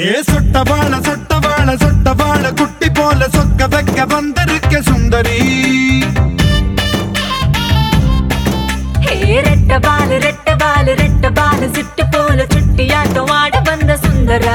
ஏ சொட்ட வாழ சொட்ட வாழ சொட்ட வாழ குட்டி போல சொக்க வைக்க வந்திருக்க சுந்தரி ஹே ரெட்ட பாலு ரெட்ட பாலு ரெட்ட பாலு சிட்டு போல சுட்டியாட்டம் ஆட வந்த சுந்தரா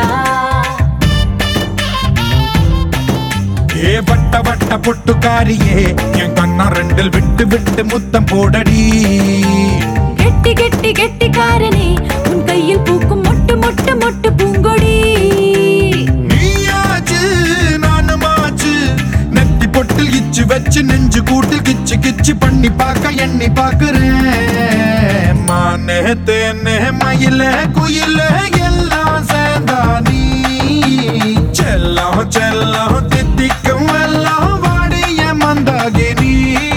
ஏ வட்ட வட்ட பொட்டுக்காரியே என் கண்ணா ரெண்டில் விட்டு விட்டு முத்தம் போடடி கெட்டி கெட்டி கெட்டிக்காரனே உன் கையில் பூக்கும் மொட்டு மொட்டு மொட்டு பூங்கொடி நீயாச்சு நானுமாச்சு நெத்தி பொட்டில் இச்சு வச்சு நெஞ்சு கூட்டில் கிச்சு கிச்சு பண்ணி பார்க்க எண்ணி பார்க்கிறேன் மானே தேனே மயில குயில எல்லாம் சேர்ந்தா நீ செல்லம் செல்லம் தித்திக்கும் எல்லாம் வாடிய மந்தாகினி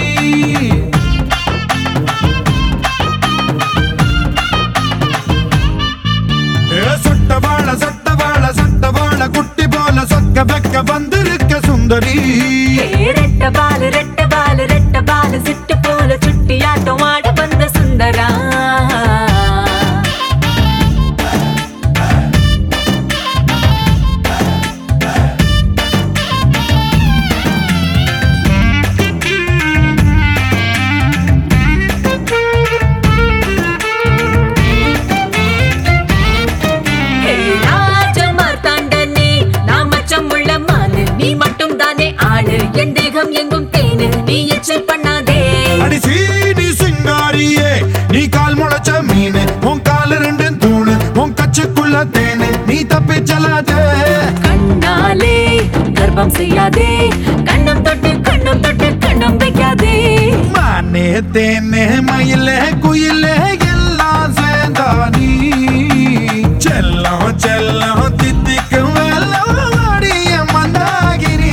ஏ சொட்ட வாழ சொட்ட வாழ சொட்ட வாழ குட்டி போல சொக்க வைக்க வந்திருக்க சுந்தரி ஹே ரெட்ட பாலு ரெட்ட பாலு ரெட்ட பாலு சிட்டு போல சுட்டியாட்டம் ஆட வந்த சுந்தரா ஹே ராஜமார்த்தாண்டனே, நான் மச்சமுள்ள மானு, நீ மட்டும் தானே ஆளு என் தேகம் எங்கும் தேனு நீ எச்சில் பண்ணாதே அடி சீனி சிங்காரியே நீ கால் முளைச்ச மீன் உன் கால் ரெண்டும் தூணு உன் கச்சுக்குள்ள தேனு நீ தப்பி செல்லாதே கண்ணாலே கர்ப்பம் செய்யாதே கண்ணம் தொட்டு கண்ணம் தொட்டு கண்ணம் வைக்காதே மானே தேனே மயிலே குயிலே எல்லாம் சேர்ந்தா நீ செல்லம் செல்லம் தித்திக்கும் எல்லாம் வாடிய மந்தாகிரி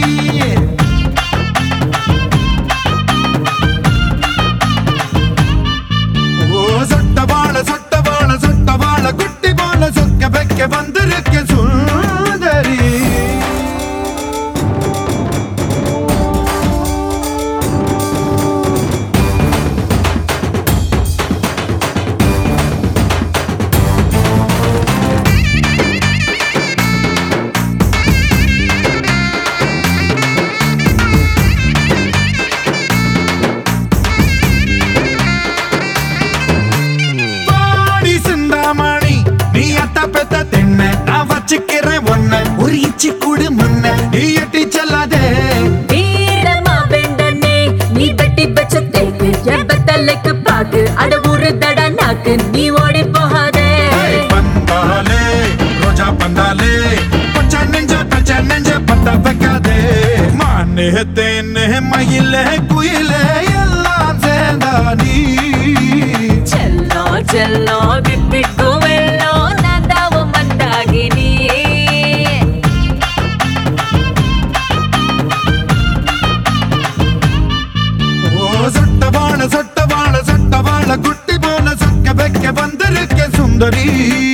ஓ சொட்ட வாழ சொட்ட வாழ சொட்ட வாழ குட்டி போல சொக்க வைக்க வந்திருக்க சுந்தரி பாடி சிந்தாமணி நீ அத்த பெத்த தென்ன நான் வச்சுக்கிறேன் ஒன்ன ஒரு இச்சி குடு முன்ன நீ எட்டி செல்லாதே வீரமா வெண்டனே நீ வெட்டி வச்ச தேக்கு என் தலைக்கு பாக்கு அட ஒரு தட நாக்கு நீ ஓடி போகாதே ஏய், பந்தாலே ரோஜா பந்தாலே பச்சை நெஞ்ச பச்சை நெஞ்ச பத்த வைக்காதே மானே தேனே மயிலே குயிலே எல்லாம் சேர்ந்தா நீ செல்லோ செல்லோ ಬಿಟ್ಬಿಟ್ಟು ಎಲ್ಲೋ ನಂದಾವು ಮಂದಾಗಿನಿ ஓ சொட்ட வாழ சொட்ட வாழ சொட்ட வாழ குட்டி போல சொக்க வைக்க வந்திருக்க சுந்தரி